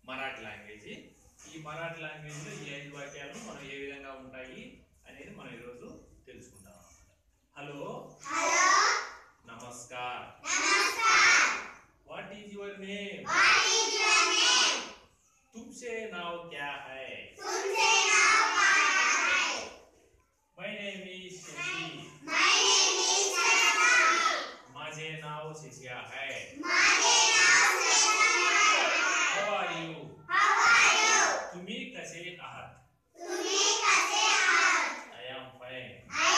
Marathi language ఈ Marathi language లో ఈ ఐదు వాక్యాలు మనం ఏ విధంగా ఉంటాయి అనేది మనం ఈరోజు తెలుసుకుందాం హలో నమస్కార్ వాట్ ఈజ్ యువర్ నేమ్ तुमसे नाव क्या है माय नेम इज शशि माझे नाव शिष्या है हाउ आर यू तुम्ही कसे आहात आय एम फाईन